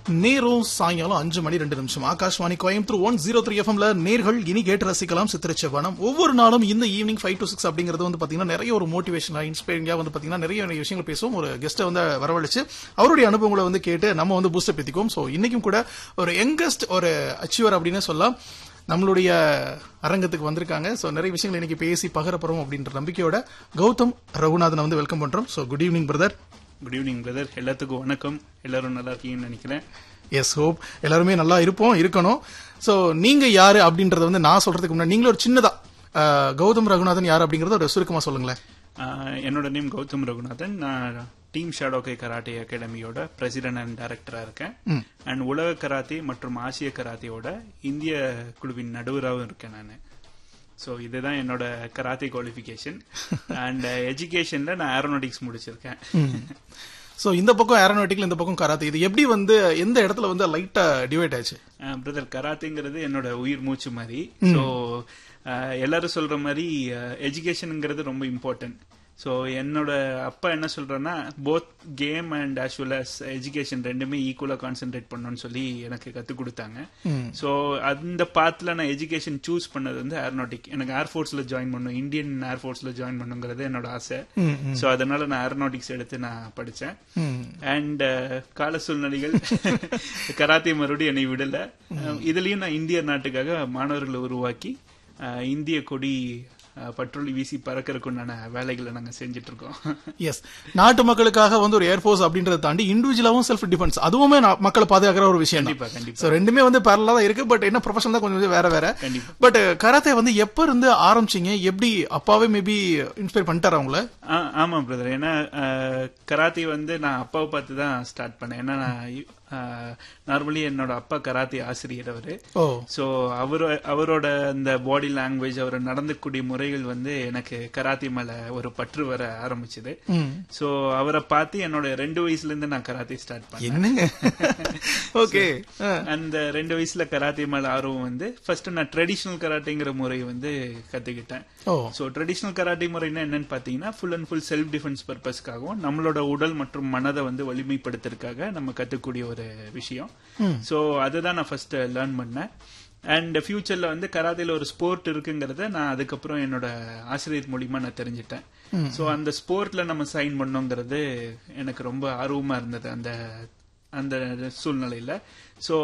நேரம் சாயங்காலம் அஞ்சு மணி ரெண்டு நிமிஷம் Akashvani Coimbatore one zero three எஃப்எம்ல நேர்கள் இனி கேட்டு ரசிக்கலாம் சித்திரச்சவனம் ஒவ்வொரு நாளும் இந்த ஈவினிங் ஃபைவ் டு சிக்ஸ் அப்படிங்கிறது வந்து பாத்தீங்கன்னா நிறைய ஒரு மோட்டிவேஷனா இன்ஸ்பைரிங்கா வந்து பாத்தீங்கன்னா நிறைய நிறைய விஷயங்கள் பேசுவோம் ஒரு கெஸ்ட்டை வந்து வரவழைச்சு அவருடைய அனுபவங்களை வந்து கேட்டு நம்ம வந்து பூஸ்டப் ஏத்திக்குவோம் ஸோ இன்னைக்கும் கூட ஒரு யங்கஸ்ட் ஒரு அச்சீவர் அப்படின்னு சொல்லலாம் நம்மளுடைய அரங்கத்துக்கு வந்திருக்காங்க ஸோ நிறைய விஷயங்கள் இன்னைக்கு பேசி பகரப்போறோம் அப்படின்ற நம்பிக்கையோட கௌதம் ரகுநாதனை வந்து வெல்கம் பண்றோம் so good evening brother good evening brother எல்லாத்துக்கும் வணக்கம் எல்லாரும் நல்லா இருக்கீங்கன்னு நினைக்கிறேன் எஸ் ஹோப் எல்லாருமே நல்லா இருப்போம் இருக்கணும் ஸோ நீங்க யாரு அப்படின்றத வந்து நான் சொல்றதுக்கு முன்னாடி நீங்களும் ஒரு சின்னதா அஹ், கௌதம் ரகுநாதன் யார் அப்படிங்கறத ஒரு சுருக்கமா சொல்லுங்களேன் ஆஹ் என்னோட நேம் கௌதம் ரகுநாதன் நான் டீம் ஷாடோகை கராட்டே அகாடமியோட பிரசிடென்ட் அண்ட் டைரக்டரா இருக்கேன் அண்ட் உலக கராத்தே மற்றும் ஆசிய கராத்தேயோட இந்திய குழுவின் நடுவராகவும் இருக்கேன் நான் ஸோ இதுதான் என்னோட கராத்தே குவாலிஃபிகேஷன் அண்ட் எஜுகேஷன்ல நான் ஏரோநாட்டிக்ஸ் முடிச்சிருக்கேன் ஸோ இந்த பக்கம் ஏரோநாட்டிக்கல் இந்த பக்கம் கராத்தே இது எப்படி வந்து எந்த இடத்துல வந்து லைட்டா டிவைட் ஆச்சு பிரதர் கராத்தேங்கிறது என்னோட உயிர் மூச்சு மாதிரி ஸோ எல்லாரும் சொல்ற மாதிரி எஜுகேஷனுங்கிறது ரொம்ப இம்பார்ட்டன்ட் ஸோ என்னோட அப்பா என்ன சொல்றேன்னா both game and as well as education ரெண்டுமே ஈக்குவலா கான்சென்ட்ரேட் பண்ணணும்னு சொல்லி எனக்கு கற்றுக் கொடுத்தாங்க ஸோ அந்த பாத்துல நான் எஜுகேஷன் சூஸ் பண்ணது வந்து ஏரோநாட்டிக் எனக்கு ஏர்ஃபோர்ஸ்ல ஜாயின் பண்ணும் இந்தியன் ஏர்ஃபோர்ஸ்ல ஜாயின் பண்ணுங்கிறது என்னோட ஆசை ஸோ அதனால நான் ஏரோநாட்டிக்ஸ் எடுத்து நான் படித்தேன் அண்ட் கால சூழ்நிலைகள் கராத்தே மறுபடியும் என்னை விடல அஹ் இதுலயும் நான் இந்திய நாட்டுக்காக மாணவர்களை உருவாக்கி அஹ் இந்திய கொடி அஹ் பற்றொலி வீசி பறக்கறதுக்கு உண்டான வேலைகளை நாங்க செஞ்சுட்டு இருக்கோம் எஸ் நாட்டு மக்களுக்காக வந்து ஒரு ஏர்ஃபோர்ஸ் அப்படின்றத தாண்டி இண்டிவிஜுவலாவும் செல்ஃப் டிஃபென்ஸ் அதுவுமே நான் மக்களை பாதுகாக்கிற ஒரு விஷயம் கண்டிப்பா கண்டிப்பா ஸோ ரெண்டுமே வந்து பேரலா தான் இருக்கு பட் என்ன ப்ரொஃபஷன் தான் கொஞ்சம் கொஞ்சம் வேற வேற கண்டிப்பா. பட் கராத்தே வந்து எப்ப இருந்து ஆரம்பிச்சீங்க எப்படி அப்பாவே மேபி இன்ஸ்பயர் பண்ணிட்டாரு அவங்கள ஆ, ஆமா பிரதர் ஏன்னா அஹ், கராத்தே வந்து நான் அப்பாவை பார்த்து தான் ஸ்டார்ட் பண்ணேன் ஏன்னா நான் நார்மலி என்னோட அப்பா கராத்தே ஆசிரியர் அவரு ஓ ஸோ அவரு அவரோட அந்த பாடி லாங்குவேஜ் அவர் நடந்துக்கூடிய முறைகள் வந்து எனக்கு கராத்தே மேல ஒரு பற்று வர ஆரம்பிச்சது ம் ஸோ அவரை பார்த்து என்னோட ரெண்டு வயசுல இருந்து நான் கராத்தே ஸ்டார்ட் பண்ணேன் என்னங்க ஓகே அந்த ரெண்டு வயசுல கராத்தே மேல ஆர்வம் வந்து ஃபர்ஸ்ட் நான் ட்ரெடிஷனல் கராட்டேங்கிற முறையை வந்து கத்துக்கிட்டேன் ஓ ஸோ ட்ரெடிஷனல் கராட்டே முறைன்னா என்னன்னு பாத்தீங்கன்னா full and full self defence பர்பஸ்க்காகவும் நம்மளோட உடல் மற்றும் மனதை வந்து வலிமைப்படுத்துறதுக்காக நம்ம கத்துக்கூடிய ஒரு விஷயம் ஸோ அதுதான் நான் ஃபர்ஸ்ட் லேர்ன் பண்ணேன் அண்ட் ஃபியூச்சர்ல வந்து கராத்தேல ஒரு ஸ்போர்ட் இருக்குங்கிறத நான் அதுக்கப்புறம் என்னோட ஆசிரியர் மூலியமா நான் தெரிஞ்சுட்டேன் ஸோ அந்த ஸ்போர்ட்ல நம்ம சைன் பண்ணோங்கிறது எனக்கு ரொம்ப ஆர்வமா இருந்தது அந்த அந்த சூழ்நிலையில ஸோ